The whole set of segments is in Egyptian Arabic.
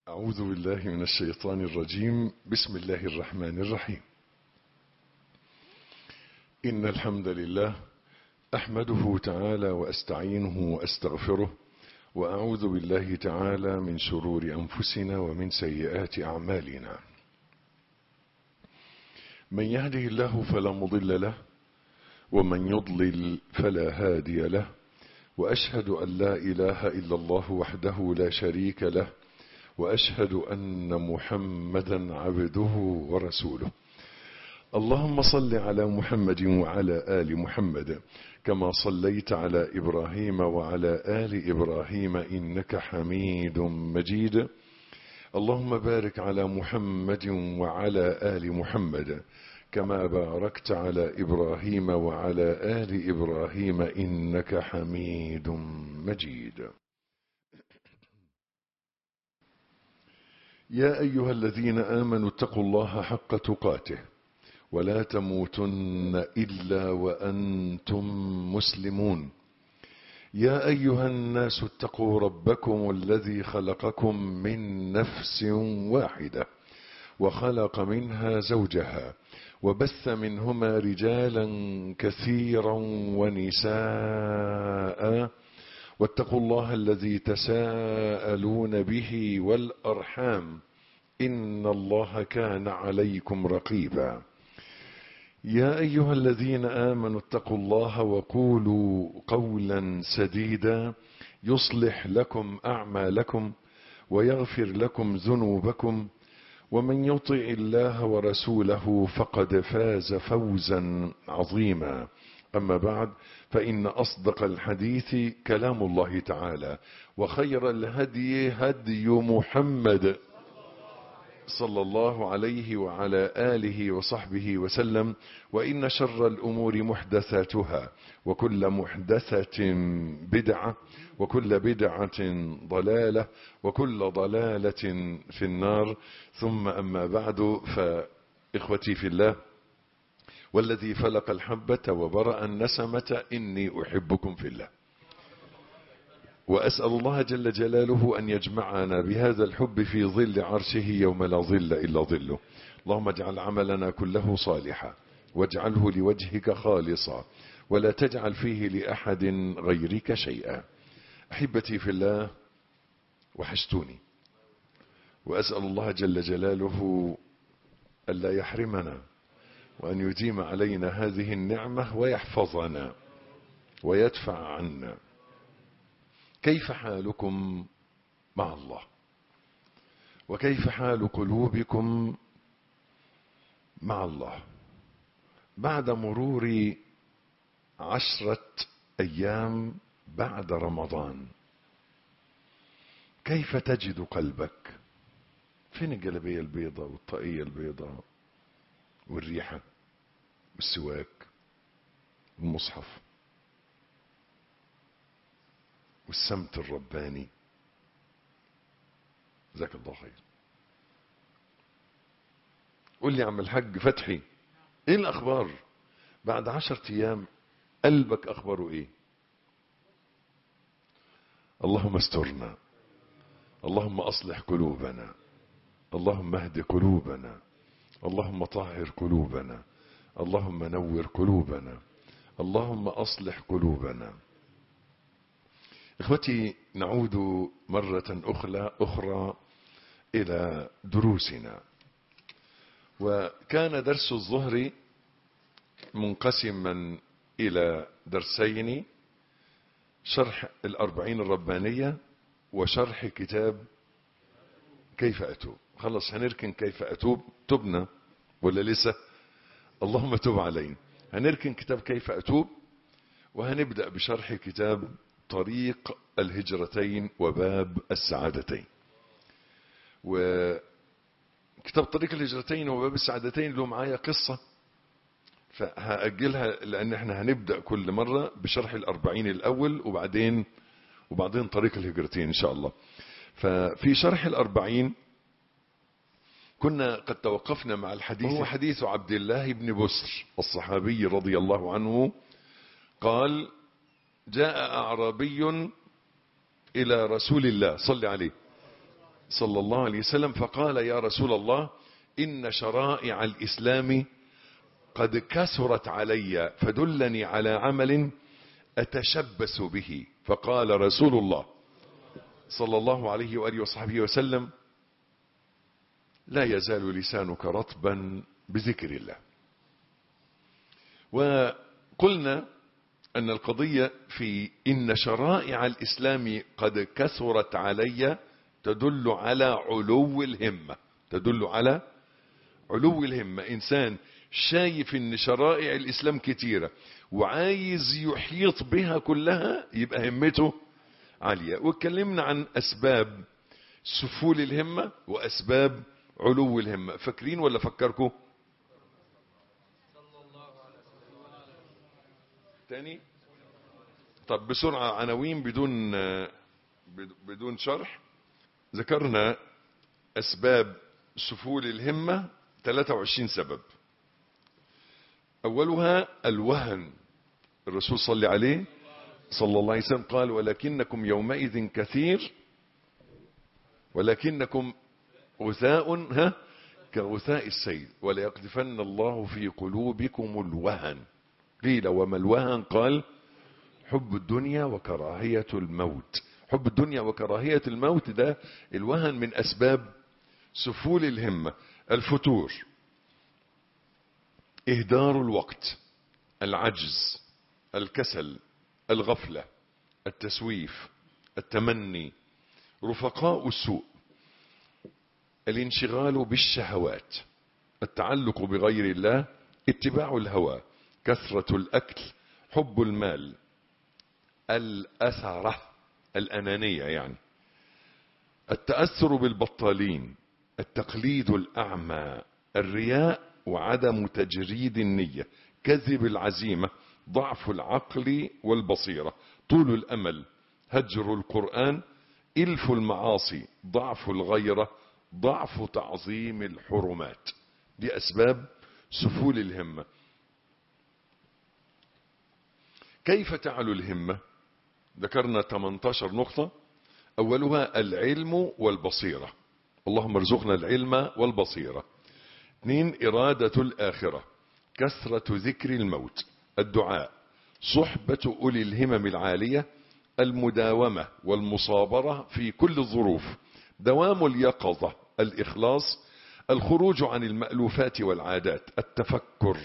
أعوذ بالله من الشيطان الرجيم بسم الله الرحمن الرحيم إن الحمد لله أحمده تعالى وأستعينه وأستغفره وأعوذ بالله تعالى من شرور أنفسنا ومن سيئات أعمالنا من يهده الله فلا مضل له ومن يضلل فلا هادي له وأشهد أن لا إله إلا الله وحده لا شريك له وأشهد أن محمدا عبده ورسوله اللهم صل على محمد وعلى آل محمد كما صليت على إبراهيم وعلى آل إبراهيم إنك حميد مجيد اللهم بارك على محمد وعلى آل محمد كما باركت على إبراهيم وعلى آل إبراهيم إنك حميد مجيد يا أيها الذين آمنوا اتقوا الله حق تقاته ولا تموتن إلا وأنتم مسلمون يا أيها الناس اتقوا ربكم الذي خلقكم من نفس واحدة وخلق منها زوجها وبث منهما رجالا كثيرا ونساء واتقوا الله الذي تساءلون به والأرحام إن الله كان عليكم رقيبا يا أيها الذين آمنوا اتقوا الله وقولوا قولا سديدا يصلح لكم أعمالكم ويغفر لكم ذنوبكم ومن يطع الله ورسوله فقد فاز فوزا عظيما أما بعد فإن أصدق الحديث كلام الله تعالى وخير الهدي هدي محمد صلى الله عليه وعلى آله وصحبه وسلم وإن شر الأمور محدثاتها وكل محدثة بدعة وكل بدعة ضلالة وكل ضلالة في النار ثم أما بعد فإخوتي في الله والذي فلق الحبة وبرأ النسمة إني أحبكم في الله وأسأل الله جل جلاله أن يجمعنا بهذا الحب في ظل عرشه يوم لا ظل إلا ظله اللهم اجعل عملنا كله صالحا واجعله لوجهك خالصا ولا تجعل فيه لأحد غيرك شيئا أحبتي في الله وحشتوني وأسأل الله جل جلاله ألا يحرمنا وأن يديم علينا هذه النعمة ويحفظنا ويدفع عنا كيف حالكم مع الله وكيف حال قلوبكم مع الله بعد مرور عشرة أيام بعد رمضان كيف تجد قلبك فين الجلبية البيضاء والطاقية البيضاء والريحة والسواك والمصحف والسمت الرباني جزاك الله خير قول لي يا عم الحاج فتحي ايه الاخبار بعد عشرة ايام قلبك اخباره ايه اللهم استرنا اللهم اصلح قلوبنا اللهم اهد قلوبنا اللهم طهر قلوبنا اللهم نور قلوبنا اللهم اصلح قلوبنا اخوتي نعود مرة أخرى, أخرى إلى دروسنا وكان درس الظهر منقسما إلى درسين شرح الأربعين الربانية وشرح كتاب كيف أتوب خلص هنركن كيف أتوب تبنا ولا لسه اللهم تب علينا هنركن كتاب كيف أتوب وهنبدأ بشرح كتاب طريق الهجرتين وباب السعادتين وكتاب طريق الهجرتين وباب السعادتين له معايا قصة فهأجلها لأن احنا هنبدأ كل مرة بشرح الأربعين الأول وبعدين وبعدين طريق الهجرتين إن شاء الله ففي شرح الأربعين كنا قد توقفنا مع الحديث هو حديث عبد الله بن بسر الصحابي رضي الله عنه قال جاء أعرابي إلى رسول الله صل عليه صلى الله عليه وسلم فقال يا رسول الله إن شرائع الإسلام قد كثرت علي فدلني على عمل أتشبث به فقال رسول الله صلى الله عليه وآله وصحبه وسلم لا يزال لسانك رطبا بذكر الله وقلنا أن القضية في إن شرائع الإسلام قد كثرت علي تدل على علو الهمة تدل على علو الهمة إنسان شايف إن شرائع الإسلام كتيرة وعايز يحيط بها كلها يبقى همته عالية واتكلمنا عن أسباب سفول الهمة وأسباب علو الهمة فاكرين ولا فكركم تاني طب بسرعة عناوين بدون بدون شرح ذكرنا أسباب سفول الهمة 23 سبب أولها الوهن الرسول صلى عليه صلى الله عليه وسلم قال ولكنكم يومئذ كثير ولكنكم غثاء ها كغثاء السيل وليقذفن الله في قلوبكم الوهن قيل وما الوهن قال حب الدنيا وكراهية الموت حب الدنيا وكراهية الموت ده الوهن من أسباب سفول الهمة الفتور إهدار الوقت العجز الكسل الغفلة التسويف التمني رفقاء السوء الانشغال بالشهوات التعلق بغير الله اتباع الهوى كثرة الأكل حب المال الأثرة الأنانية يعني التأثر بالبطالين التقليد الأعمى الرياء وعدم تجريد النية كذب العزيمة ضعف العقل والبصيرة طول الأمل هجر القرآن إلف المعاصي ضعف الغيرة ضعف تعظيم الحرمات دي أسباب سفول الهمة كيف تعلو الهمة ذكرنا 18 نقطة أولها العلم والبصيرة اللهم ارزقنا العلم والبصيرة اثنين إرادة الآخرة كثرة ذكر الموت الدعاء صحبة أولي الهمم العالية المداومة والمصابرة في كل الظروف دوام اليقظة الإخلاص الخروج عن المألوفات والعادات التفكر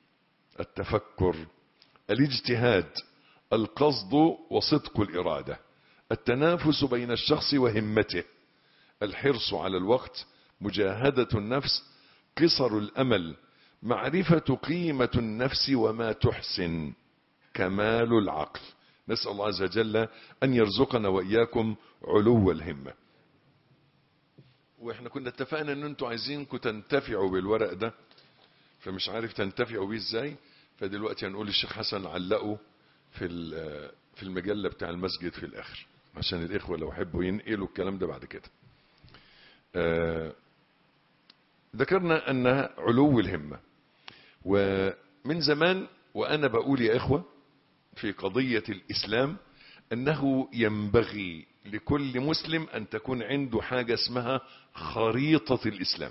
التفكر الاجتهاد القصد وصدق الإرادة التنافس بين الشخص وهمته الحرص على الوقت مجاهدة النفس قصر الأمل معرفة قيمة النفس وما تحسن كمال العقل نسأل الله عز وجل أن يرزقنا وإياكم علو الهمة واحنا كنا اتفقنا ان انتوا عايزينكم تنتفعوا بالورق ده فمش عارف تنتفعوا بيه ازاي فدلوقتي هنقول الشيخ حسن علقه في في المجلة بتاع المسجد في الاخر عشان الاخوة لو حبوا ينقلوا الكلام ده بعد كده آه ذكرنا ان علو الهمة ومن زمان وانا بقول يا اخوة في قضية الاسلام انه ينبغي لكل مسلم ان تكون عنده حاجة اسمها خريطة الاسلام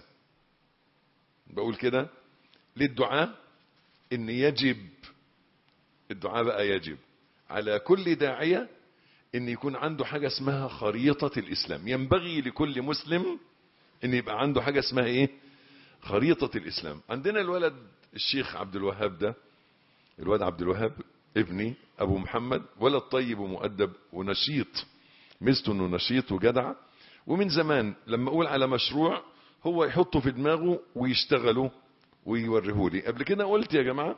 بقول كده للدعاء ان يجب الدعاء بقى يجب على كل داعية ان يكون عنده حاجة اسمها خريطة الاسلام ينبغي لكل مسلم ان يبقى عنده حاجة اسمها ايه خريطة الاسلام عندنا الولد الشيخ عبد الوهاب ده الواد عبد الوهاب ابني ابو محمد ولد طيب ومؤدب ونشيط ميزته انه نشيط وجدع ومن زمان لما اقول على مشروع هو يحطه في دماغه ويشتغله ويوريه لي قبل كده قلت يا جماعه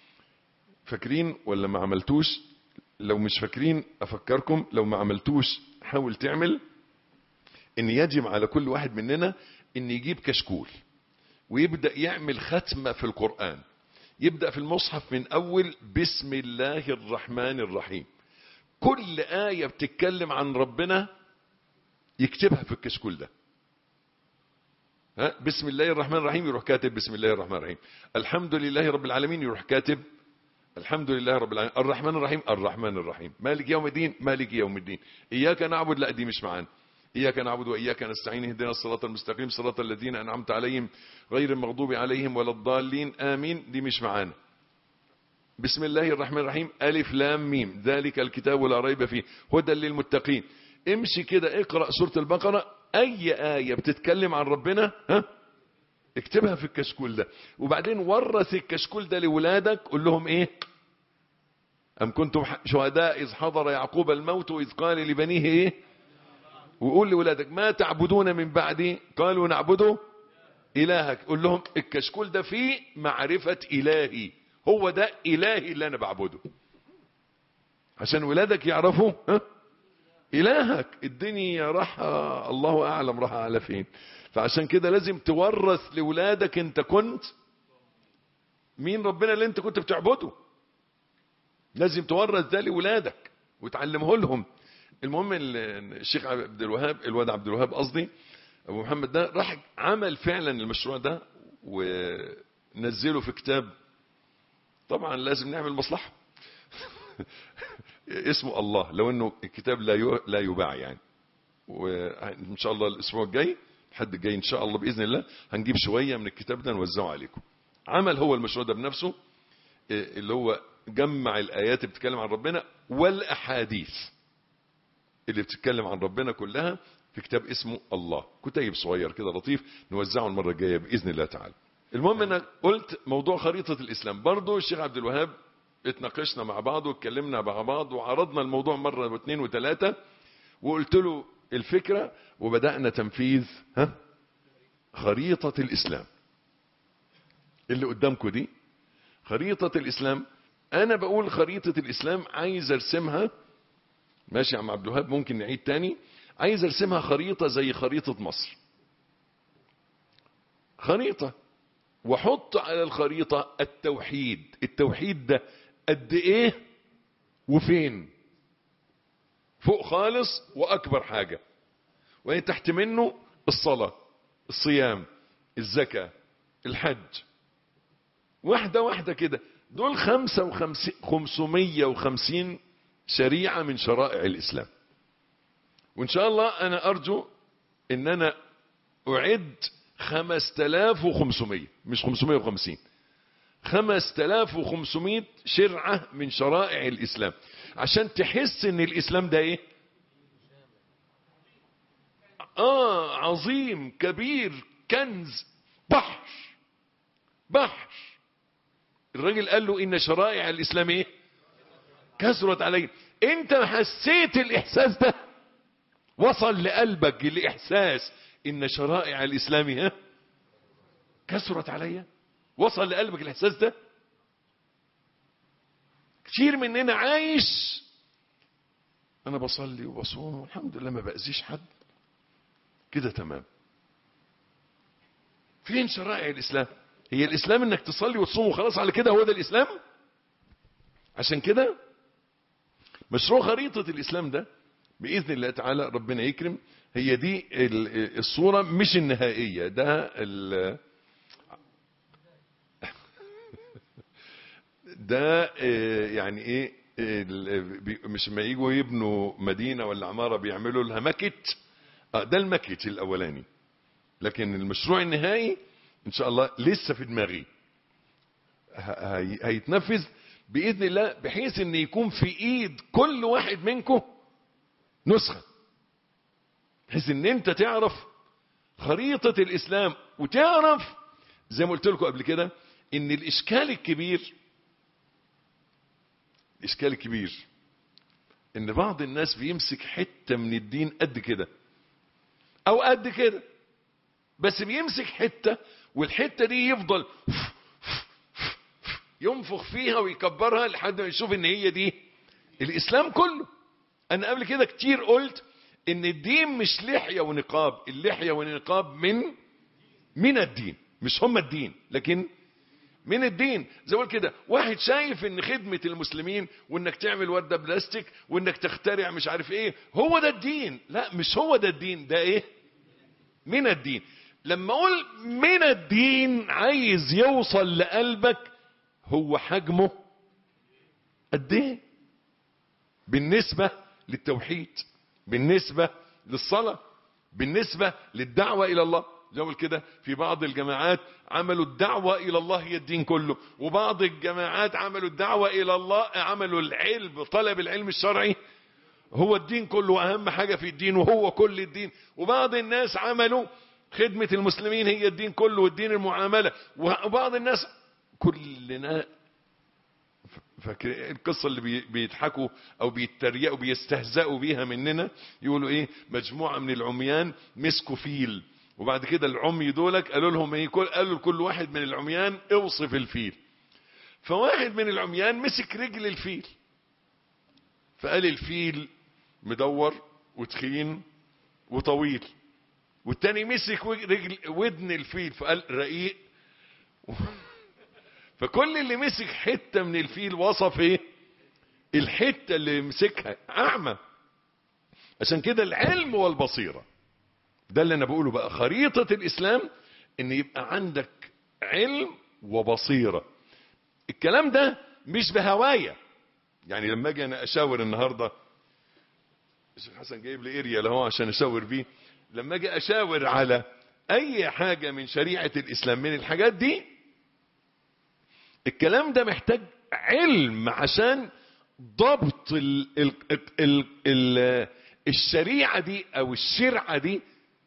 فاكرين ولا ما عملتوش لو مش فاكرين افكركم لو ما عملتوش حاول تعمل ان يجب على كل واحد مننا ان يجيب كشكول ويبدا يعمل ختمه في القران يبدا في المصحف من اول بسم الله الرحمن الرحيم كل آية بتتكلم عن ربنا يكتبها في الكشكول ده ها بسم الله الرحمن الرحيم يروح كاتب بسم الله الرحمن الرحيم الحمد لله رب العالمين يروح كاتب الحمد لله رب العالمين الرحمن الرحيم الرحمن الرحيم مالك يوم الدين مالك يوم الدين إياك نعبد لا دي مش معانا إياك نعبد وإياك نستعين اهدنا الصراط المستقيم صراط الذين أنعمت عليهم غير المغضوب عليهم ولا الضالين آمين دي مش معانا بسم الله الرحمن الرحيم ألف لام ميم ذلك الكتاب لا ريب فيه هدى للمتقين امشي كده اقرأ سورة البقرة أي آية بتتكلم عن ربنا ها اكتبها في الكشكول ده وبعدين ورث الكشكول ده لولادك قول لهم ايه أم كنتم شهداء إذ حضر يعقوب الموت إذ قال لبنيه إيه وقول لولادك ما تعبدون من بعدي قالوا نعبده إلهك قول لهم الكشكول ده فيه معرفة إلهي هو ده إلهي اللي أنا بعبده عشان ولادك يعرفوا ها إلهك الدنيا راح الله أعلم راح على فين فعشان كده لازم تورث لولادك انت كنت مين ربنا اللي انت كنت بتعبده لازم تورث ده لولادك وتعلمه لهم المهم الشيخ عبد الوهاب الواد عبد الوهاب قصدي ابو محمد ده راح عمل فعلا المشروع ده ونزله في كتاب طبعا لازم نعمل مصلحه اسمه الله لو انه الكتاب لا لا يباع يعني وان شاء الله الاسبوع الجاي الحد الجاي ان شاء الله باذن الله هنجيب شويه من الكتاب ده نوزعه عليكم عمل هو المشروع ده بنفسه اللي هو جمع الايات اللي بتتكلم عن ربنا والاحاديث اللي بتتكلم عن ربنا كلها في كتاب اسمه الله كتيب صغير كده لطيف نوزعه المره الجايه باذن الله تعالى المهم انا قلت موضوع خريطه الاسلام برضه الشيخ عبد الوهاب اتناقشنا مع بعض واتكلمنا مع بعض وعرضنا الموضوع مره واثنين وثلاثه وقلت له الفكره وبدانا تنفيذ ها خريطه الاسلام اللي قدامكم دي خريطه الاسلام انا بقول خريطه الاسلام عايز ارسمها ماشي يا عم عبد الوهاب ممكن نعيد تاني عايز ارسمها خريطه زي خريطه مصر خريطه وحط على الخريطه التوحيد التوحيد ده قد ايه وفين فوق خالص واكبر حاجه وين تحت منه الصلاه الصيام الزكاه الحج واحده واحده كده دول خمسة وخمسين خمسمية وخمسين شريعة من شرائع الإسلام وإن شاء الله أنا أرجو إن أنا أعد خمس تلاف وخمسمية مش خمسمية وخمسين خمس تلاف وخمسمية شرعة من شرائع الإسلام عشان تحس إن الإسلام ده إيه آه عظيم كبير كنز بحر بحر الراجل قال له إن شرائع الإسلام إيه كثرت علي انت حسيت الاحساس ده وصل لقلبك الاحساس ان شرائع الاسلام ها كثرت علي وصل لقلبك الاحساس ده كتير مننا عايش انا بصلي وبصوم والحمد لله ما باذيش حد كده تمام فين شرائع الاسلام هي الاسلام انك تصلي وتصوم وخلاص على كده هو ده الاسلام عشان كده مشروع خريطة الإسلام ده بإذن الله تعالى ربنا يكرم هي دي الصورة مش النهائية ده ده يعني ايه مش ما يجوا يبنوا مدينة ولا عمارة بيعملوا لها ماكت ده الماكت الأولاني لكن المشروع النهائي إن شاء الله لسه في دماغي هيتنفذ باذن الله بحيث ان يكون في ايد كل واحد منكم نسخه بحيث ان انت تعرف خريطه الاسلام وتعرف زي ما قلت لكم قبل كده ان الاشكال الكبير الاشكال الكبير ان بعض الناس بيمسك حته من الدين قد كده او قد كده بس بيمسك حته والحته دي يفضل ينفخ فيها ويكبرها لحد ما يشوف ان هي دي الاسلام كله انا قبل كده كتير قلت ان الدين مش لحيه ونقاب اللحيه والنقاب من من الدين مش هم الدين لكن من الدين زي ما كده واحد شايف ان خدمة المسلمين وانك تعمل وردة بلاستيك وانك تخترع مش عارف ايه هو ده الدين لا مش هو ده الدين ده ايه من الدين لما اقول من الدين عايز يوصل لقلبك هو حجمه قد ايه بالنسبة للتوحيد بالنسبة للصلاة بالنسبة للدعوة إلى الله زي كده في بعض الجماعات عملوا الدعوة إلى الله هي الدين كله وبعض الجماعات عملوا الدعوة إلى الله عملوا العلم طلب العلم الشرعي هو الدين كله أهم حاجة في الدين وهو كل الدين وبعض الناس عملوا خدمة المسلمين هي الدين كله والدين المعاملة وبعض الناس كلنا فاكر القصة اللي بيضحكوا او بيتريقوا بيستهزئوا بيها مننا يقولوا ايه مجموعة من العميان مسكوا فيل وبعد كده العمي دولك قالوا لهم ايه قالوا لكل واحد من العميان اوصف الفيل فواحد من العميان مسك رجل الفيل فقال الفيل مدور وتخين وطويل والتاني مسك رجل ودن الفيل فقال رقيق فكل اللي مسك حتة من الفيل وصف ايه الحتة اللي مسكها اعمى عشان كده العلم والبصيرة ده اللي انا بقوله بقى خريطة الاسلام ان يبقى عندك علم وبصيرة الكلام ده مش بهواية يعني لما اجي انا اشاور النهاردة الشيخ حسن جايب لي اريا لهو عشان اشاور بيه لما اجي اشاور على اي حاجة من شريعة الاسلام من الحاجات دي الكلام ده محتاج علم عشان ضبط ال ال ال ال الشريعة دي او الشرعة دي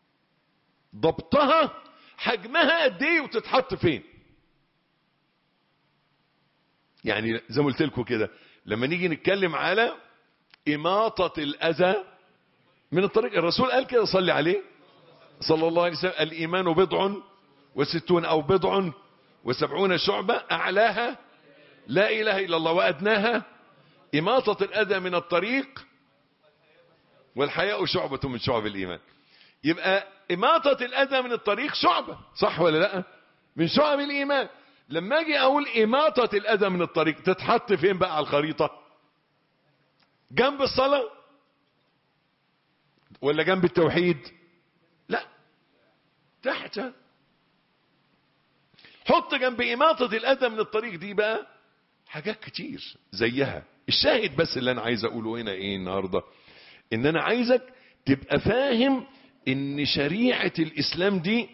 ضبطها حجمها قد ايه وتتحط فين يعني زي ما قلت لكم كده لما نيجي نتكلم على إماطة الأذى من الطريق الرسول قال كده صلي عليه صلى الله عليه وسلم الإيمان بضع وستون أو بضع وسبعون شعبة أعلاها لا إله إلا الله وأدناها إماطة الأذى من الطريق والحياء شعبة من شعب الإيمان يبقى إماطة الأذى من الطريق شعبة صح ولا لا من شعب الإيمان لما أجي أقول إماطة الأذى من الطريق تتحط فين بقى على الخريطة جنب الصلاة ولا جنب التوحيد لا تحت حط جنب إماطة الأذى من الطريق دي بقى حاجات كتير زيها الشاهد بس اللي أنا عايز أقوله هنا إيه النهاردة إن أنا عايزك تبقى فاهم إن شريعة الإسلام دي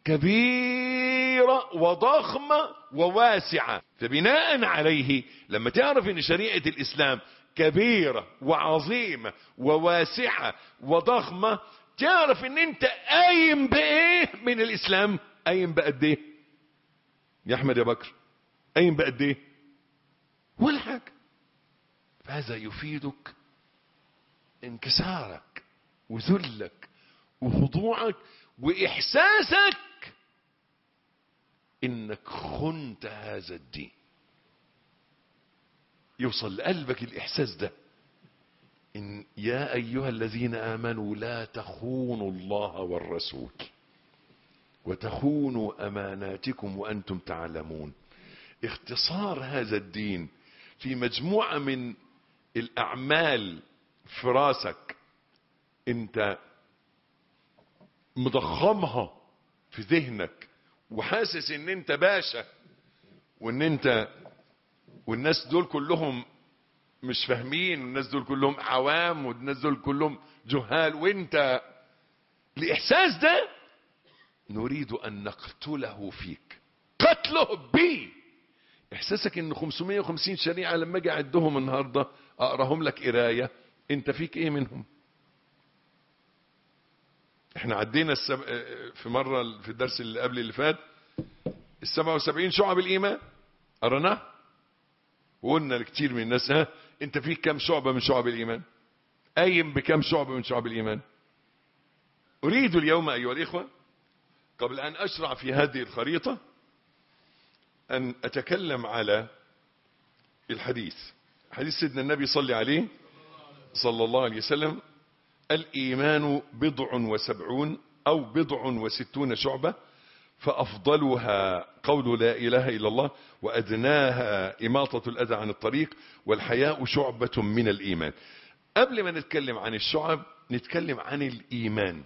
كبيرة وضخمة وواسعة فبناء عليه لما تعرف إن شريعة الإسلام كبيرة وعظيمة وواسعة وضخمة تعرف ان انت قايم بايه من الاسلام قايم بقد ايه يا احمد يا بكر قايم بقد ايه ولا حاجة فهذا يفيدك انكسارك وذلك وخضوعك واحساسك انك خنت هذا الدين يوصل لقلبك الإحساس ده إن يا أيها الذين آمنوا لا تخونوا الله والرسول وتخونوا أماناتكم وأنتم تعلمون اختصار هذا الدين في مجموعة من الأعمال في راسك أنت مضخمها في ذهنك وحاسس ان انت باشا وان انت والناس دول كلهم مش فاهمين والناس دول كلهم عوام والناس دول كلهم جهال وانت الاحساس ده نريد ان نقتله فيك قتله بي احساسك ان 550 شريعة لما اجي اعدهم النهاردة اقراهم لك قراية انت فيك ايه منهم احنا عدينا السب... في مرة في الدرس اللي قبل اللي فات السبعة وسبعين شعب الايمان قرناه وقلنا لكتير من الناس ها انت فيك كم شعبة من شعب الايمان قايم بكم شعبة من شعب الايمان اريد اليوم ايها الاخوة قبل ان اشرع في هذه الخريطة ان اتكلم على الحديث حديث سيدنا النبي صلى عليه صلى الله عليه وسلم الإيمان بضع وسبعون أو بضع وستون شعبة فأفضلها قول لا إله إلا الله وأدناها إماطة الأذى عن الطريق والحياء شعبة من الإيمان قبل ما نتكلم عن الشعب نتكلم عن الإيمان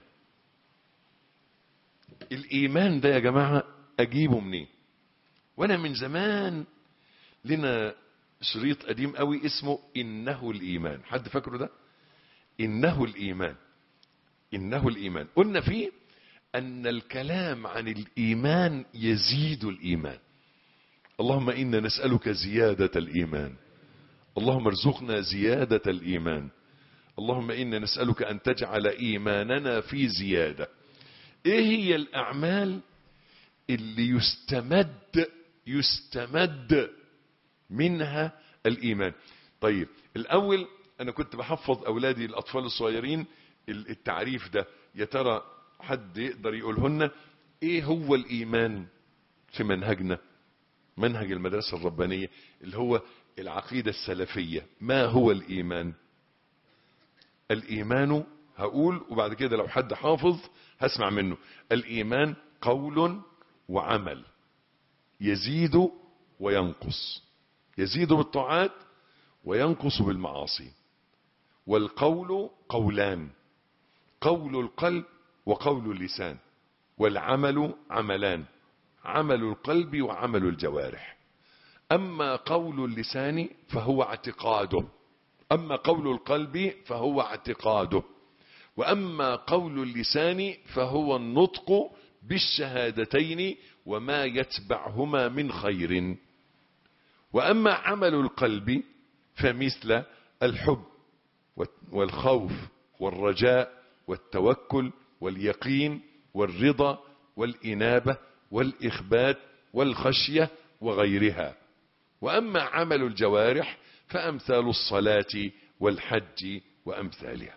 الإيمان ده يا جماعة أجيبه منين وأنا من زمان لنا شريط قديم قوي اسمه إنه الإيمان حد فاكره ده إنه الإيمان إنه الإيمان قلنا فيه أن الكلام عن الإيمان يزيد الإيمان اللهم إنا نسألك زيادة الإيمان اللهم ارزقنا زيادة الإيمان اللهم إنا نسألك أن تجعل إيماننا في زيادة إيه هي الأعمال اللي يستمد يستمد منها الإيمان طيب الأول أنا كنت بحفظ أولادي الأطفال الصغيرين التعريف ده يا ترى حد يقدر يقولهن إيه هو الإيمان في منهجنا منهج المدرسة الربانية اللي هو العقيدة السلفية ما هو الإيمان الإيمان هقول وبعد كده لو حد حافظ هسمع منه الإيمان قول وعمل يزيد وينقص يزيد بالطاعات وينقص بالمعاصي والقول قولان قول القلب وقول اللسان والعمل عملان عمل القلب وعمل الجوارح أما قول اللسان فهو اعتقاده أما قول القلب فهو اعتقاده وأما قول اللسان فهو النطق بالشهادتين وما يتبعهما من خير وأما عمل القلب فمثل الحب والخوف والرجاء والتوكل واليقين والرضا والإنابة والإخبات والخشية وغيرها وأما عمل الجوارح فأمثال الصلاة والحج وأمثالها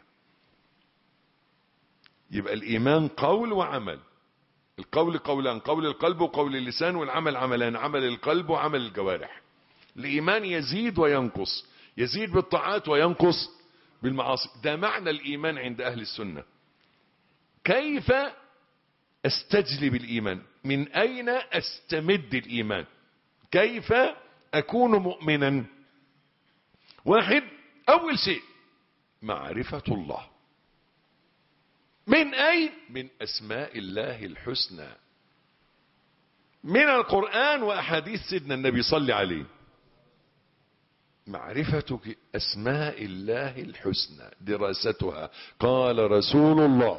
يبقى الإيمان قول وعمل القول قولان قول القلب وقول اللسان والعمل عملان عمل القلب وعمل الجوارح الإيمان يزيد وينقص يزيد بالطاعات وينقص بالمعاصي ده معنى الإيمان عند أهل السنة كيف استجلب الإيمان من أين استمد الإيمان كيف أكون مؤمنا واحد أول شيء معرفة الله من أين من أسماء الله الحسنى من القرآن وأحاديث سيدنا النبي صلى عليه معرفة أسماء الله الحسنى دراستها قال رسول الله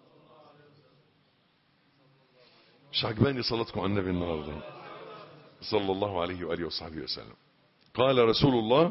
مش عجباني صلاتكم على النبي النهارده صلى الله عليه وآله وصحبه وسلم قال رسول الله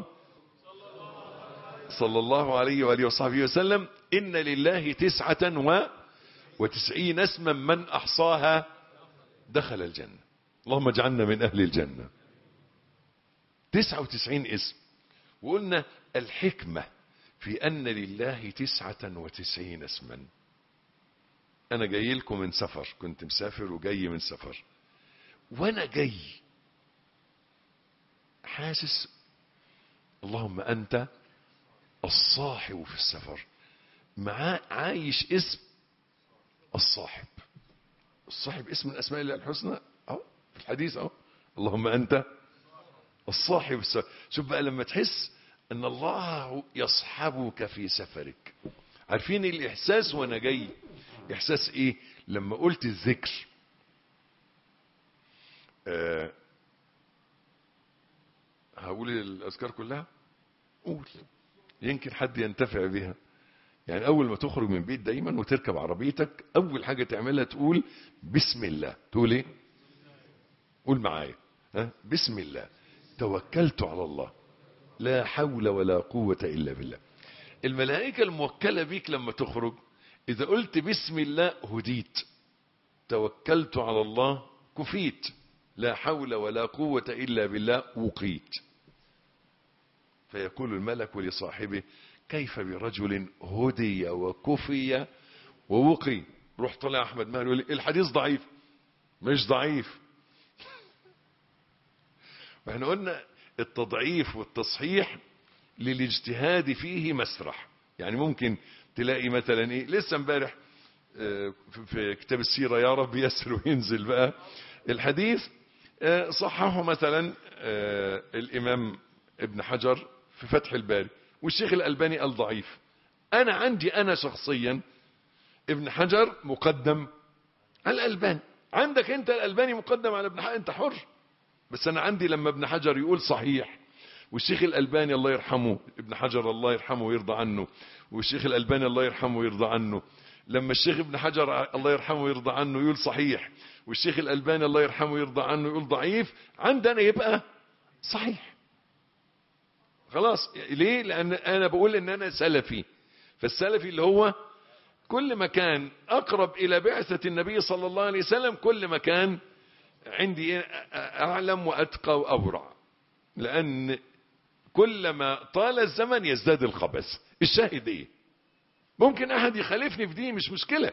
صلى الله عليه وآله وصحبه وسلم إن لله تسعة و وتسعين اسما من أحصاها دخل الجنة اللهم اجعلنا من أهل الجنة تسعة وتسعين اسم وقلنا الحكمة في أن لله تسعة وتسعين اسما أنا جاي لكم من سفر كنت مسافر وجاي من سفر وأنا جاي حاسس اللهم أنت الصاحب في السفر معاه عايش اسم الصاحب الصاحب اسم من أسماء الله الحسنى أهو في الحديث أهو اللهم أنت الصاحب السفر شوف بقى لما تحس أن الله يصحبك في سفرك عارفين الإحساس وأنا جاي إحساس إيه لما قلت الذكر آه هقول الأذكار كلها قول يمكن حد ينتفع بها يعني أول ما تخرج من بيت دايما وتركب عربيتك أول حاجة تعملها تقول بسم الله تقول إيه قول معايا ها بسم الله توكلت على الله لا حول ولا قوة إلا بالله الملائكة الموكلة بيك لما تخرج إذا قلت بسم الله هديت توكلت على الله كفيت لا حول ولا قوة إلا بالله وقيت فيقول الملك لصاحبه كيف برجل هدي وكفي ووقي روح طلع أحمد مهر يقول الحديث ضعيف مش ضعيف واحنا قلنا التضعيف والتصحيح للاجتهاد فيه مسرح يعني ممكن تلاقي مثلا ايه لسه امبارح في كتاب السيرة يا رب يسر وينزل بقى الحديث صححه مثلا الامام ابن حجر في فتح الباري والشيخ الالباني قال ضعيف انا عندي انا شخصيا ابن حجر مقدم على الالباني عندك انت الالباني مقدم على ابن حجر انت حر بس انا عندي لما ابن حجر يقول صحيح والشيخ الألباني الله يرحمه ابن حجر الله يرحمه ويرضى عنه والشيخ الألباني الله يرحمه ويرضى عنه لما الشيخ ابن حجر الله يرحمه ويرضى عنه يقول صحيح والشيخ الألباني الله يرحمه ويرضى عنه يقول ضعيف عندنا يبقى صحيح خلاص ليه لأن أنا بقول إن أنا سلفي فالسلفي اللي هو كل ما كان أقرب إلى بعثة النبي صلى الله عليه وسلم كل ما كان عندي أعلم وأتقى وأورع لأن كلما طال الزمن يزداد الخبث الشاهد إيه ممكن أحد يخالفني في دي مش مشكلة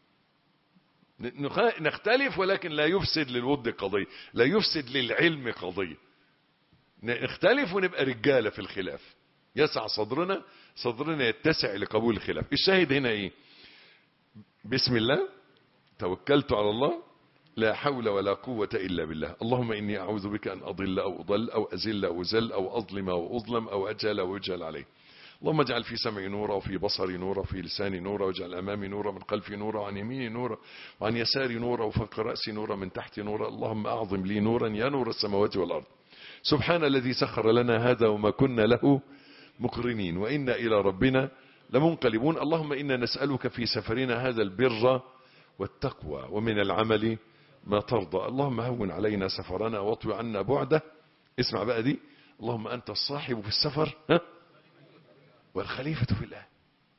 نختلف ولكن لا يفسد للود قضية لا يفسد للعلم قضية نختلف ونبقى رجالة في الخلاف يسع صدرنا صدرنا يتسع لقبول الخلاف الشاهد هنا ايه بسم الله توكلت على الله لا حول ولا قوة إلا بالله اللهم إني أعوذ بك أن أضل أو أضل أو أزل أو أزل أو أظلم أو أظلم أو أجهل أو أجهل عليه اللهم اجعل في سمعي نورا وفي بصري نورا وفي لساني نورا واجعل أمامي نورا من خلفي نورا وعن يميني نورا وعن يساري نورا وفوق رأسي نورا من تحتي نورا اللهم أعظم لي نورا يا نور السماوات والأرض سبحان الذي سخر لنا هذا وما كنا له مقرنين وإنا إلى ربنا لمنقلبون اللهم إنا نسألك في سفرنا هذا البر والتقوى ومن العمل ما ترضى اللهم هون علينا سفرنا واطوي عنا بعده اسمع بقى دي اللهم أنت الصاحب في السفر ها والخليفة في الله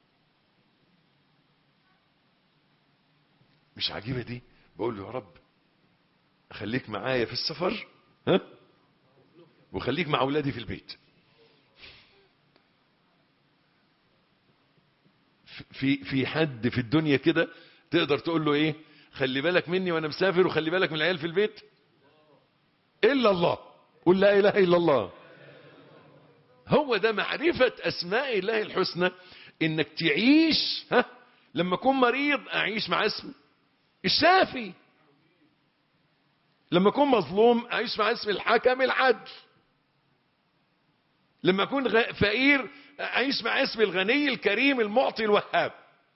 مش عجيبة دي بقول له يا رب خليك معايا في السفر ها وخليك مع أولادي في البيت في في حد في الدنيا كده تقدر تقول له ايه خلي بالك مني وانا مسافر وخلي بالك من العيال في البيت الا الله قل لا اله الا الله هو ده معرفة اسماء الله الحسنى انك تعيش ها لما اكون مريض اعيش مع اسم الشافي لما اكون مظلوم اعيش مع اسم الحكم العدل لما اكون فقير اعيش مع اسم الغني الكريم المعطي الوهاب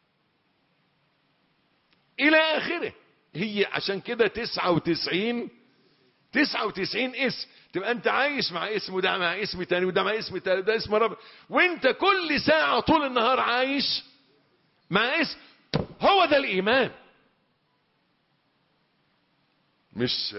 الى اخره هي عشان كده تسعة وتسعين تسعة وتسعين اسم تبقى انت عايش مع اسم وده مع اسم تاني وده مع اسم تاني وده اسم رب وانت كل ساعة طول النهار عايش مع اسم هو ده الايمان مش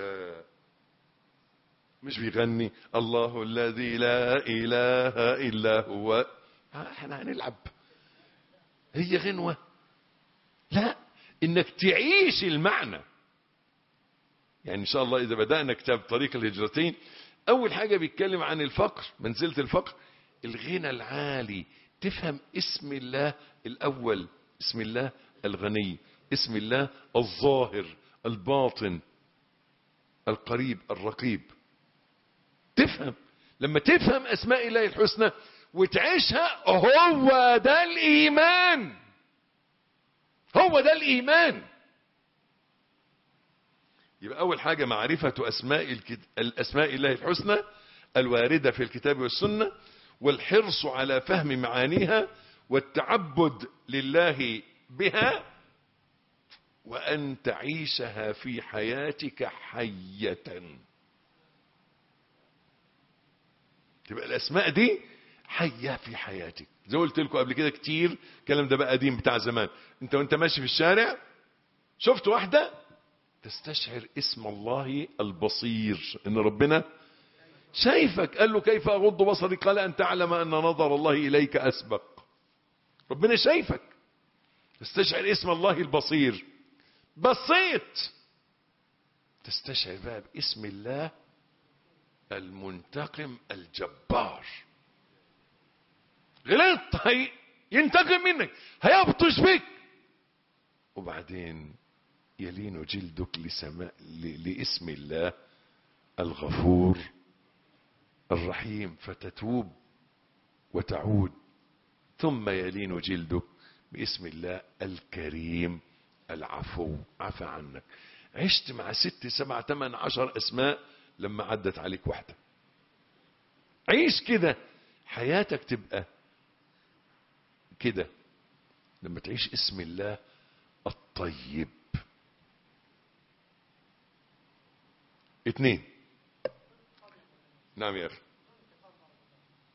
مش بيغني الله الذي لا اله الا هو احنا هنلعب هي غنوة لا انك تعيش المعنى يعني ان شاء الله اذا بدأنا كتاب طريق الهجرتين اول حاجة بيتكلم عن الفقر منزلة الفقر الغنى العالي تفهم اسم الله الاول اسم الله الغني اسم الله الظاهر الباطن القريب الرقيب تفهم لما تفهم اسماء الله الحسنى وتعيشها هو ده الايمان هو ده الايمان يبقى اول حاجه معرفه اسماء الكت... الاسماء الله الحسنى الوارده في الكتاب والسنه والحرص على فهم معانيها والتعبد لله بها وان تعيشها في حياتك حيه تبقى الاسماء دي حيه في حياتك زي قلت لكم قبل كده كتير الكلام ده بقى قديم بتاع زمان انت وانت ماشي في الشارع شفت واحده تستشعر اسم الله البصير ان ربنا شايفك قال له كيف اغض بصري قال ان تعلم ان نظر الله اليك اسبق ربنا شايفك تستشعر اسم الله البصير بصيت تستشعر بقى باسم الله المنتقم الجبار غلطت هي ينتقم منك هيبطش بك وبعدين يلين جلدك لسماء لاسم الله الغفور الرحيم فتتوب وتعود ثم يلين جلدك باسم الله الكريم العفو عفى عنك عشت مع ست سبع ثمان عشر اسماء لما عدت عليك واحدة عيش كده حياتك تبقى كده لما تعيش اسم الله الطيب اتنين نعم يا اخي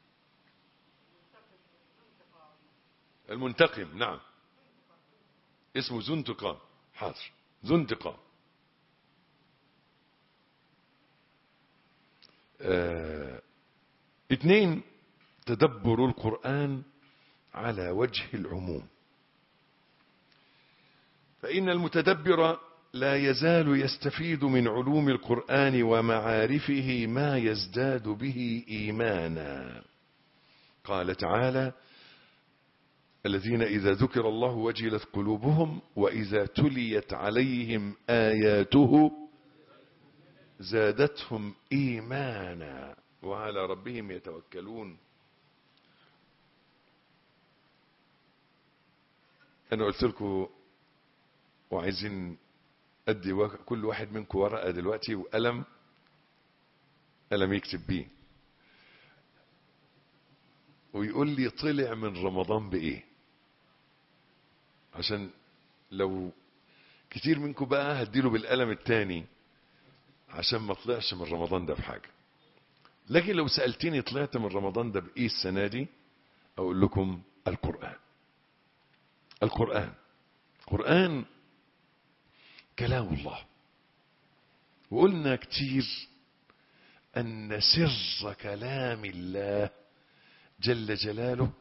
المنتقم نعم اسمه ذو انتقام حاضر ذو انتقام آه. اثنين تدبر القرآن على وجه العموم فإن المتدبر لا يزال يستفيد من علوم القرآن ومعارفه ما يزداد به إيمانا قال تعالى الذين إذا ذكر الله وجلت قلوبهم وإذا تليت عليهم آياته زادتهم إيمانا وعلى ربهم يتوكلون أنا قلت لكم وعايزين أدي وك... كل واحد منكم ورقة دلوقتي وقلم قلم يكتب بيه ويقول لي طلع من رمضان بإيه عشان لو كتير منكم بقى هديله بالقلم التاني عشان ما طلعش من رمضان ده بحاجة لكن لو سألتني طلعت من رمضان ده بإيه السنة دي أقول لكم القرآن القرآن القرآن كلام الله وقلنا كتير أن سر كلام الله جل جلاله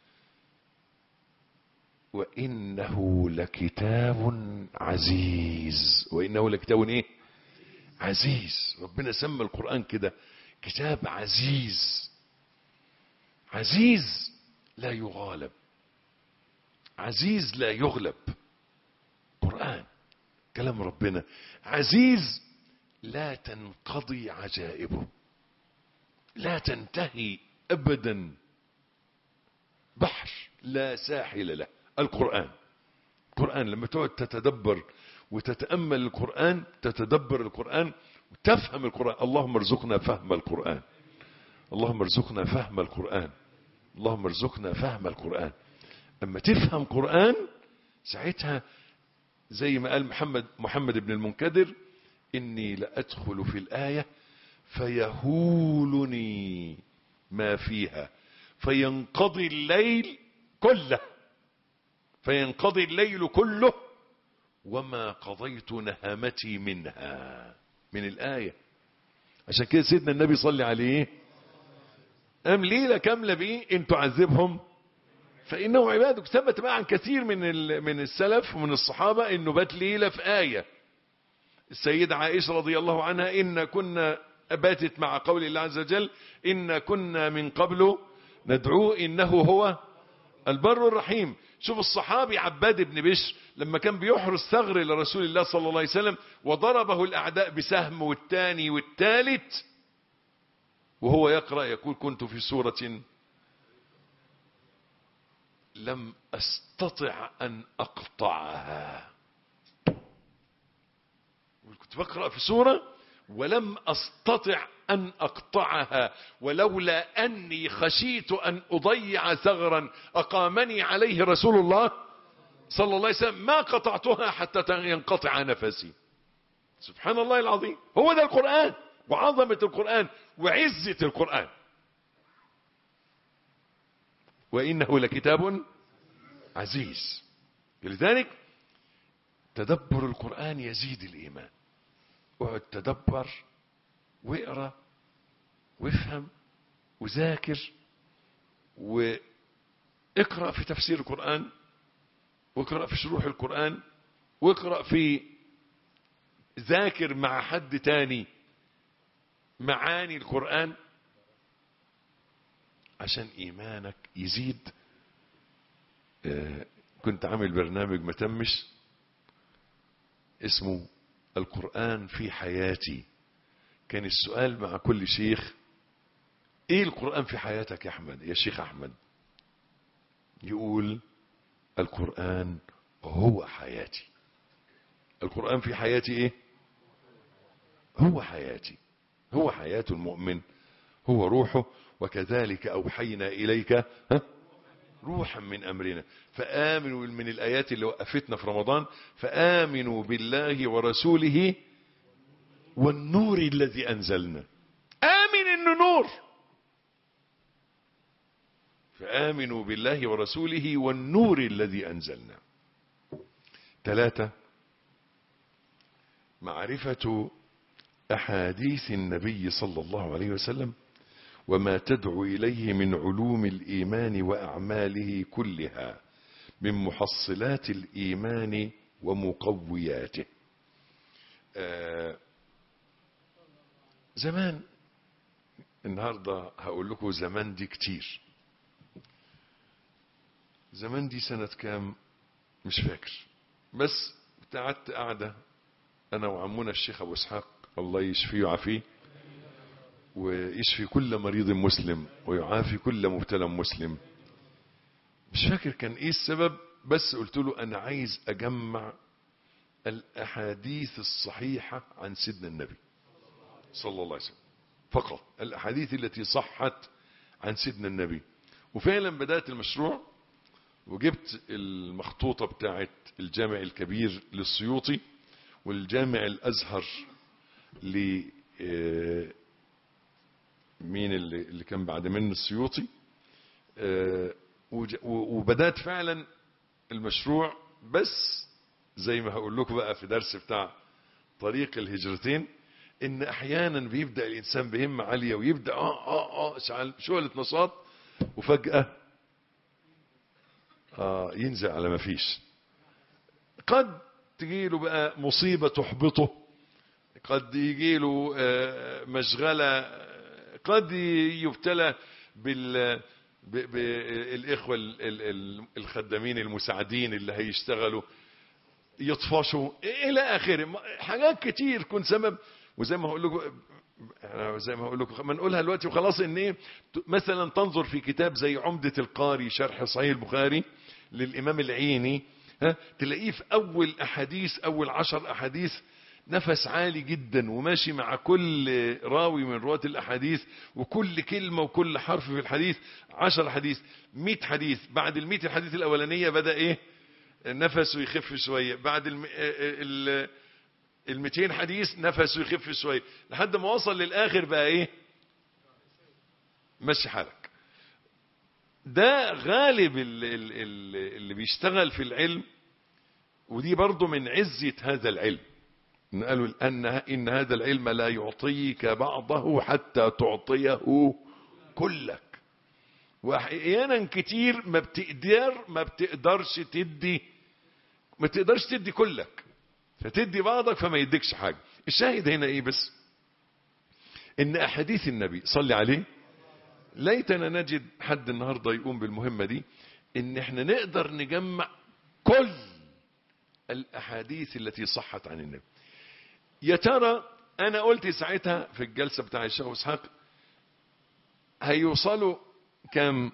وإنه لكتاب عزيز وإنه لكتاب إيه عزيز ربنا سمى القرآن كده كتاب عزيز عزيز لا يغالب عزيز لا يغلب قرآن كلام ربنا عزيز لا تنقضي عجائبه لا تنتهي أبدا بحر لا ساحل له القرآن القرآن لما تقعد تتدبر وتتأمل القرآن تتدبر القرآن وتفهم القرآن اللهم ارزقنا فهم القرآن اللهم ارزقنا فهم القرآن اللهم ارزقنا فهم القرآن أما تفهم قرآن ساعتها زي ما قال محمد محمد بن المنكدر إني لأدخل في الآية فيهولني ما فيها فينقضي الليل كله فينقضي الليل كله وما قضيت نهمتي منها من الآية عشان كده سيدنا النبي صلى عليه قام ليلة كاملة بإيه إن تعذبهم فإنه عبادك ثبت بقى عن كثير من من السلف ومن الصحابة إنه بات ليلة في آية السيدة عائشة رضي الله عنها إن كنا باتت مع قول الله عز وجل إن كنا من قبل ندعوه إنه هو البر الرحيم شوف الصحابي عباد بن بشر لما كان بيحرس ثغر لرسول الله صلى الله عليه وسلم وضربه الأعداء بسهم والتاني والتالت وهو يقرأ يقول كنت في سورة لم أستطع أن أقطعها كنت بقرأ في سورة ولم أستطع أن أقطعها ولولا أني خشيت أن أضيع ثغرا أقامني عليه رسول الله صلى الله عليه وسلم ما قطعتها حتى ينقطع نفسي سبحان الله العظيم هو ده القرآن وعظمة القرآن وعزة القرآن وإنه لكتاب عزيز لذلك تدبر القرآن يزيد الإيمان اقعد تدبر واقرا وافهم وذاكر واقرا في تفسير القرآن واقرا في شروح القرآن واقرا في ذاكر مع حد تاني معاني القرآن عشان إيمانك يزيد كنت عامل برنامج متمش اسمه القرآن في حياتي كان السؤال مع كل شيخ ايه القرآن في حياتك يا احمد يا شيخ احمد يقول القرآن هو حياتي القرآن في حياتي ايه هو حياتي هو حياة المؤمن هو روحه وكذلك أوحينا إليك ها روحا من أمرنا فآمنوا من الآيات اللي وقفتنا في رمضان فآمنوا بالله ورسوله والنور الذي أنزلنا آمن إنه نور فآمنوا بالله ورسوله والنور الذي أنزلنا ثلاثة معرفة أحاديث النبي صلى الله عليه وسلم وما تدعو إليه من علوم الإيمان وأعماله كلها من محصلات الإيمان ومقوياته آه زمان النهاردة هقول لكم زمان دي كتير زمان دي سنة كام مش فاكر بس قعدت قاعدة أنا وعمونا الشيخ أبو إسحاق الله يشفيه ويعافيه ويشفي كل مريض مسلم ويعافي كل مبتلى مسلم مش فاكر كان ايه السبب بس قلت له انا عايز اجمع الاحاديث الصحيحة عن سيدنا النبي صلى الله عليه وسلم فقط الاحاديث التي صحت عن سيدنا النبي وفعلا بدأت المشروع وجبت المخطوطة بتاعت الجامع الكبير للسيوطي والجامع الازهر ل مين اللي, اللي كان بعد منه السيوطي وبدأت فعلا المشروع بس زي ما هقول لكم بقى في درس بتاع طريق الهجرتين ان احيانا بيبدأ الانسان بهمة عالية ويبدأ اه اه اه شغلة نشاط وفجأة آه ينزل على ما فيش قد تجيله بقى مصيبة تحبطه قد يجيله آه مشغلة قد يبتلى بال بالإخوة الخدامين المساعدين اللي هيشتغلوا يطفشوا إلى آخره حاجات كتير كن سبب وزي ما هقول لكم زي ما هقول لكم ما نقولها دلوقتي وخلاص ان ايه مثلا تنظر في كتاب زي عمدة القاري شرح صحيح البخاري للإمام العيني ها تلاقيه في أول أحاديث أول عشر أحاديث نفس عالي جدا وماشي مع كل راوي من رواة الأحاديث وكل كلمة وكل حرف في الحديث عشر حديث مئة حديث بعد المئة الحديث الأولانية بدأ إيه نفسه يخف شوية بعد الم... ال... المئتين حديث نفسه يخف شوية لحد ما وصل للآخر بقى إيه مشي حالك ده غالب اللي, اللي بيشتغل في العلم ودي برضو من عزة هذا العلم قالوا أن إن هذا العلم لا يعطيك بعضه حتى تعطيه كلك وأحيانا كتير ما بتقدر ما بتقدرش تدي ما تقدرش تدي كلك فتدي بعضك فما يديكش حاجة الشاهد هنا ايه بس ان احاديث النبي صلي عليه ليتنا نجد حد النهاردة يقوم بالمهمة دي ان احنا نقدر نجمع كل الاحاديث التي صحت عن النبي يا ترى انا قلت ساعتها في الجلسة بتاع الشيخ اسحاق هيوصلوا كام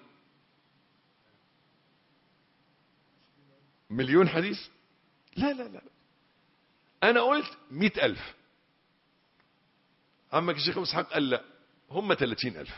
مليون حديث لا لا لا انا قلت مئة الف عمك الشيخ اسحاق قال لا هم ثلاثين الف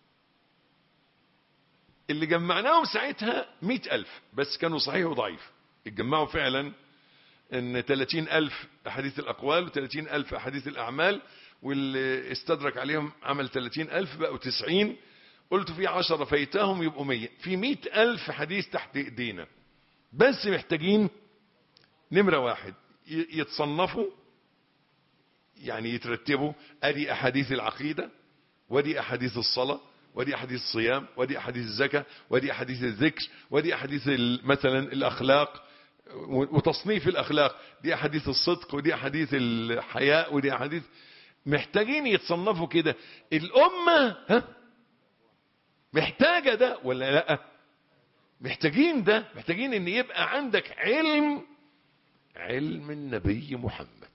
اللي جمعناهم ساعتها مئة الف بس كانوا صحيح وضعيف اتجمعوا فعلا ان 30 ألف أحاديث الأقوال و30 ألف أحاديث الأعمال واللي استدرك عليهم عمل 30 ألف بقوا 90 قلت في 10 فايتاهم يبقوا 100 في 100 ألف حديث تحت إيدينا بس محتاجين نمرة واحد يتصنفوا يعني يترتبوا أدي أحاديث العقيدة ودي أحاديث الصلاة ودي أحاديث الصيام ودي أحاديث الزكاة ودي أحاديث الذكر ودي أحاديث مثلا الأخلاق وتصنيف الأخلاق دي أحاديث الصدق ودي أحاديث الحياء ودي أحاديث محتاجين يتصنفوا كده الأمة ها محتاجة ده ولا لا محتاجين ده محتاجين ان يبقى عندك علم علم النبي محمد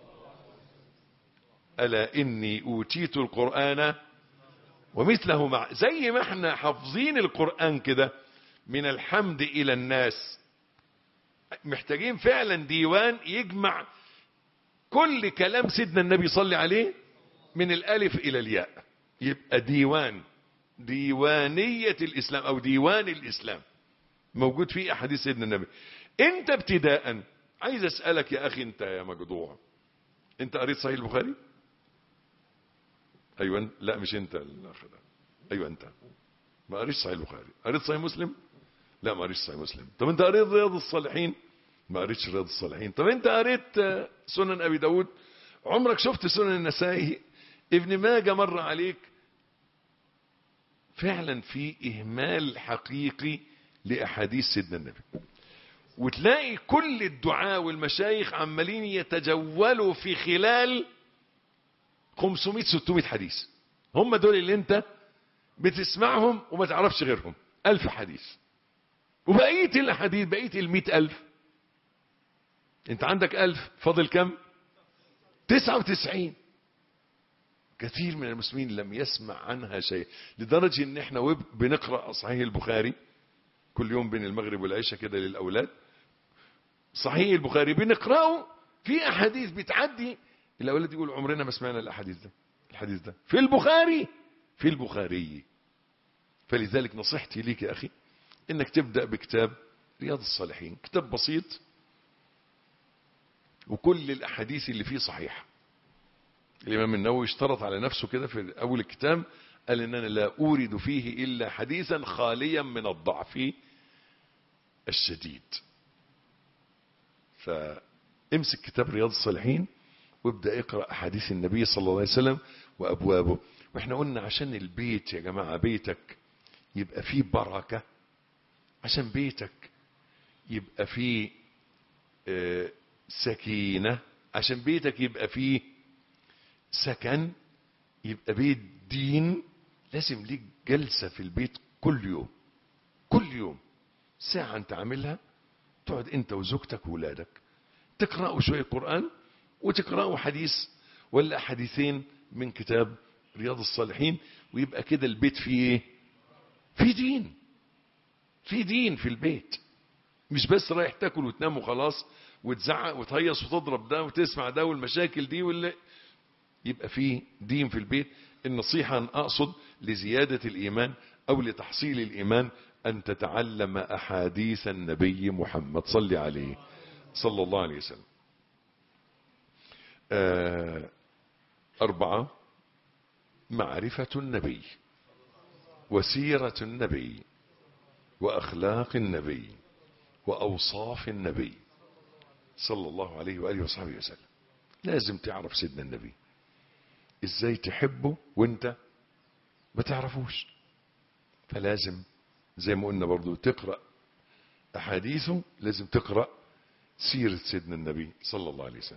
ألا إني أوتيت القرآن ومثله مع زي ما احنا حافظين القرآن كده من الحمد إلى الناس محتاجين فعلا ديوان يجمع كل كلام سيدنا النبي صلى عليه من الالف الى الياء يبقى ديوان ديوانية الاسلام او ديوان الاسلام موجود فيه احاديث سيدنا النبي انت ابتداء عايز اسألك يا اخي انت يا مجدوع انت قريت صحيح البخاري ايوه لا مش انت الاخ ده ايوه انت ما قريتش صحيح البخاري قريت صحيح مسلم لا ما قريتش صحيح مسلم طب انت قريت رياض الصالحين ما قريتش رياض الصالحين طب انت قريت آه، سنن ابي داود عمرك شفت سنن النسائي ابن ماجه مر عليك فعلا في اهمال حقيقي لاحاديث سيدنا النبي وتلاقي كل الدعاء والمشايخ عمالين يتجولوا في خلال 500 600 حديث هم دول اللي انت بتسمعهم وما تعرفش غيرهم ألف حديث وبقية الأحاديث بقية المئة ألف انت عندك ألف فاضل كم تسعة وتسعين كثير من المسلمين لم يسمع عنها شيء لدرجة ان احنا وب- بنقرأ صحيح البخاري كل يوم بين المغرب والعشاء كده للأولاد صحيح البخاري بنقرأه في أحاديث بتعدي الأولاد يقول عمرنا ما سمعنا الأحاديث ده الحديث ده في البخاري في البخاري فلذلك نصيحتي ليك يا أخي إنك تبدأ بكتاب رياض الصالحين كتاب بسيط وكل الأحاديث اللي فيه صحيحة الإمام النووي اشترط على نفسه كده في أول الكتاب قال إن أنا لا أورد فيه إلا حديثا خاليا من الضعف الشديد فامسك كتاب رياض الصالحين وابدأ اقرأ أحاديث النبي صلى الله عليه وسلم وأبوابه واحنا قلنا عشان البيت يا جماعة بيتك يبقى فيه بركة عشان بيتك يبقى فيه آه، سكينة عشان بيتك يبقى فيه سكن يبقى بيت دين لازم ليك جلسة في البيت كل يوم كل يوم ساعة انت عاملها تقعد انت وزوجتك وولادك تقرأوا شوية قرآن وتقرأوا حديث ولا حديثين من كتاب رياض الصالحين ويبقى كده البيت فيه ايه في دين في دين في البيت مش بس رايح تاكل وتنام وخلاص وتزعق وتهيص وتضرب ده وتسمع ده والمشاكل دي واللي يبقى في دين في البيت النصيحة أن أقصد لزيادة الإيمان أو لتحصيل الإيمان أن تتعلم أحاديث النبي محمد صلى عليه صلى الله عليه وسلم آه، أربعة معرفة النبي وسيرة النبي وأخلاق النبي وأوصاف النبي صلى الله عليه وآله وصحبه وسلم لازم تعرف سيدنا النبي ازاي تحبه وانت ما تعرفوش فلازم زي ما قلنا برضو تقرأ أحاديثه لازم تقرأ سيرة سيدنا النبي صلى الله عليه وسلم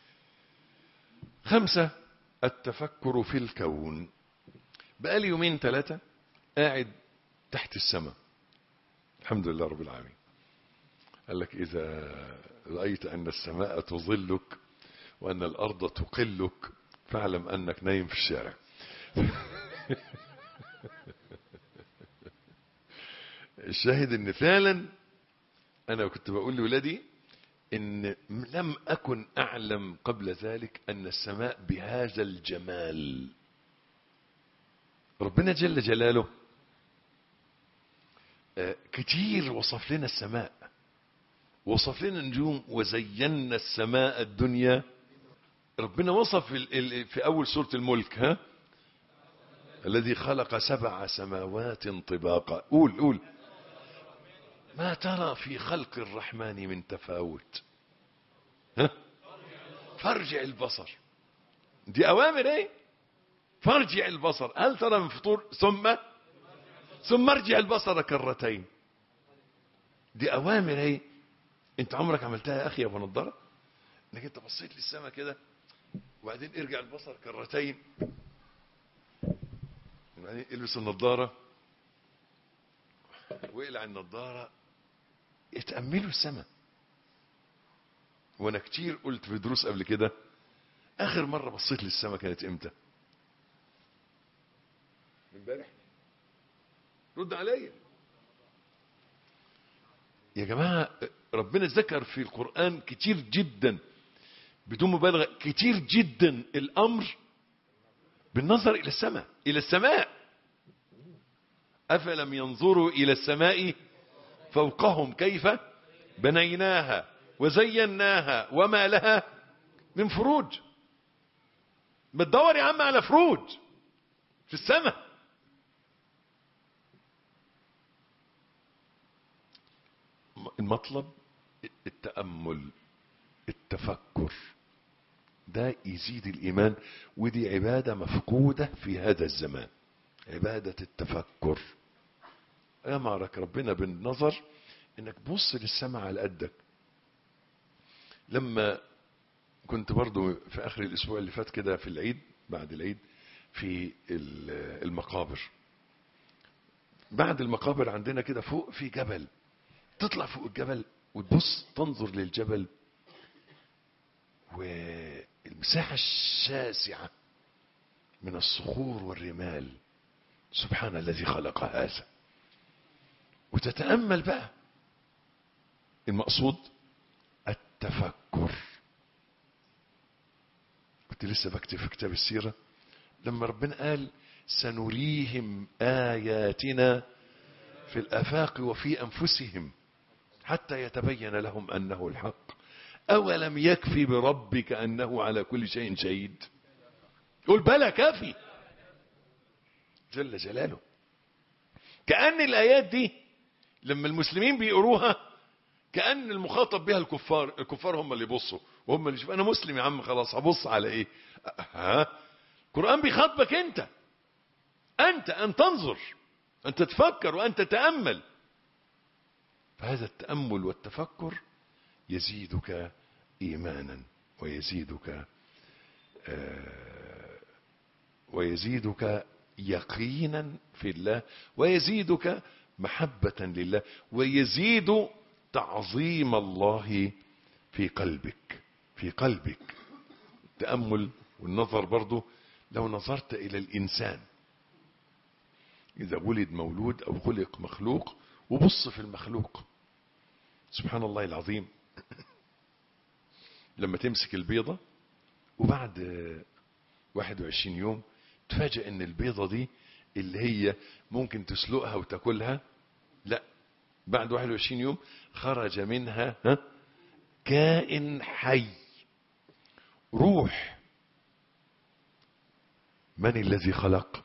خمسة التفكر في الكون بقالي يومين ثلاثة قاعد تحت السماء الحمد لله رب العالمين قال لك إذا رأيت أن السماء تظلك وأن الأرض تقلك فاعلم أنك نايم في الشارع الشاهد ان فعلا انا كنت بقول لولادي ان لم اكن اعلم قبل ذلك ان السماء بهذا الجمال ربنا جل جلاله آه، كتير وصف لنا السماء وصف لنا النجوم وزينا السماء الدنيا ربنا وصف ال- ال- في اول سورة الملك ها الذي خلق سبع سماوات طباقا قول قول ما ترى في خلق الرحمن من تفاوت ها فارجع البصر دي اوامر ايه فارجع البصر هل ترى من فطور ثم ثم ارجع البصر كرتين دي اوامر ايه انت عمرك عملتها يا اخي يا ابو نضاره انك انت بصيت للسماء كده وبعدين ارجع البصر كرتين وبعدين البس النضاره واقلع النضاره اتأملوا السماء وانا كتير قلت في دروس قبل كده اخر مرة بصيت للسماء كانت امتى امبارح رد عليا يا جماعة ربنا ذكر في القرآن كتير جدا بدون مبالغة كتير جدا الأمر بالنظر إلى السماء إلى السماء أفلم ينظروا إلى السماء فوقهم كيف بنيناها وزيناها وما لها من فروج بتدور يا عم على فروج في السماء المطلب التأمل التفكر ده يزيد الإيمان ودي عبادة مفقودة في هذا الزمان عبادة التفكر أمرك ربنا بالنظر انك بص للسماء على قدك لما كنت برضو في اخر الاسبوع اللي فات كده في العيد بعد العيد في المقابر بعد المقابر عندنا كده فوق في جبل تطلع فوق الجبل وتبص تنظر للجبل والمساحة الشاسعة من الصخور والرمال سبحان الذي خلق هذا وتتأمل بقى المقصود التفكر كنت لسه بكتب في كتاب السيرة لما ربنا قال سنريهم آياتنا في الآفاق وفي أنفسهم حتى يتبين لهم أنه الحق أولم يكفي بربك أنه على كل شيء شهيد قل بلى كافي جل جلاله كأن الآيات دي لما المسلمين بيقروها كأن المخاطب بها الكفار الكفار هم اللي يبصوا وهم اللي يشوفوا أنا مسلم يا عم خلاص هبص على إيه ها القرآن بيخاطبك أنت أنت أن تنظر أن تتفكر وأن تتأمل فهذا التأمل والتفكر يزيدك إيمانا ويزيدك آه ويزيدك يقينا في الله ويزيدك محبة لله ويزيد تعظيم الله في قلبك في قلبك التأمل والنظر برضو لو نظرت إلى الإنسان إذا ولد مولود أو خلق مخلوق وبص في المخلوق سبحان الله العظيم لما تمسك البيضة وبعد 21 يوم تفاجئ ان البيضة دي اللي هي ممكن تسلقها وتاكلها لا بعد 21 يوم خرج منها ها كائن حي روح من الذي خلق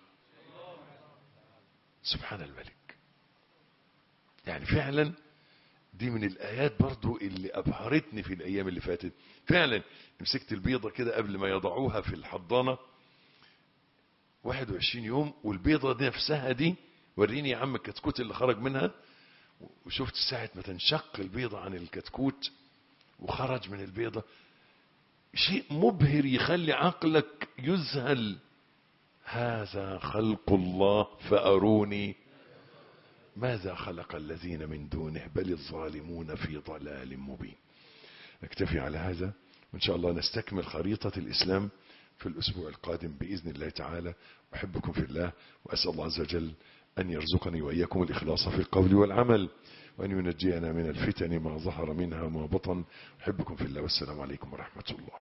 سبحان الملك يعني فعلا دي من الآيات برضو اللي أبهرتني في الأيام اللي فاتت فعلا مسكت البيضة كده قبل ما يضعوها في الحضانة 21 يوم والبيضة دي نفسها دي وريني يا عم الكتكوت اللي خرج منها وشفت ساعة ما تنشق البيضة عن الكتكوت وخرج من البيضة شيء مبهر يخلي عقلك يذهل هذا خلق الله فأروني ماذا خلق الذين من دونه بل الظالمون في ضلال مبين نكتفي على هذا وإن شاء الله نستكمل خريطة الإسلام في الأسبوع القادم بإذن الله تعالى أحبكم في الله وأسأل الله عز وجل أن يرزقني وإياكم الإخلاص في القول والعمل وأن ينجينا من الفتن ما ظهر منها وما بطن أحبكم في الله والسلام عليكم ورحمة الله